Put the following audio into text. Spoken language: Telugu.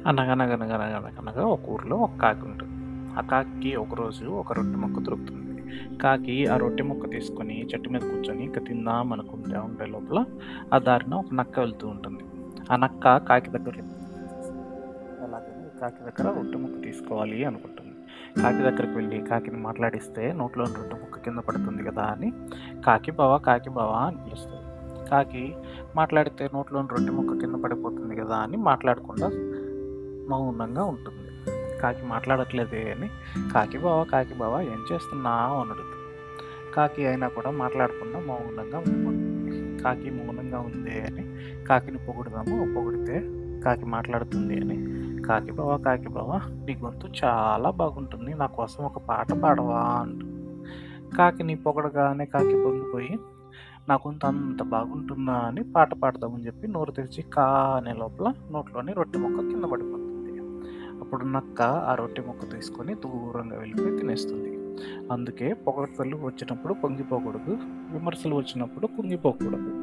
అనగనగనగనగనగనగా ఒక ఊర్లో ఒక కాకి ఉంటుంది ఆ కాకి ఒకరోజు ఒక రొట్టె ముక్క దొరుకుతుంది కాకి ఆ రొట్టె ముక్క తీసుకొని చెట్టు మీద కూర్చొని ఇంకా తిందాం అనుకుంటే ఉండే లోపల ఆ దారిన ఒక నక్క వెళ్తూ ఉంటుంది ఆ నక్క కాకి దగ్గర ఎలాగైనా ఈ కాకి దగ్గర రొట్టె ముక్క తీసుకోవాలి అనుకుంటుంది కాకి దగ్గరికి వెళ్ళి కాకిని మాట్లాడిస్తే నోట్లో రొట్టె ముక్క కింద పడుతుంది కదా అని కాకి బావా కాకి బావా అని పిలుస్తుంది కాకి మాట్లాడితే నోట్లో రొట్టె ముక్క కింద పడిపోతుంది కదా అని మాట్లాడకుండా మౌనంగా ఉంటుంది కాకి మాట్లాడట్లేదే అని కాకి బావా కాకి బావా ఏం చేస్తున్నావు అని అడుగుతుంది కాకి అయినా కూడా మాట్లాడకుండా మౌనంగా ఉండిపోతుంది కాకి మౌనంగా ఉంది అని కాకిని పొగుడుదాము పొగిడితే కాకి మాట్లాడుతుంది అని కాకి బావా కాకి బావా నీ గొంతు చాలా బాగుంటుంది నా కోసం ఒక పాట పాడవా అంటుంది కాకిని పొగడగానే కాకి పొంగిపోయి నా గొంతు అంత బాగుంటుందా అని పాట పాడదామని చెప్పి నోరు తెరిచి కా అనే లోపల నోట్లోని రొట్టె ముక్క కింద పడిపోతుంది అప్పుడు నక్క ఆ రొట్టె ముక్క తీసుకొని దూరంగా వెళ్ళిపోయి తినేస్తుంది అందుకే పొగడ్తలు వచ్చినప్పుడు పొంగిపోకూడదు విమర్శలు వచ్చినప్పుడు కుంగిపోకూడదు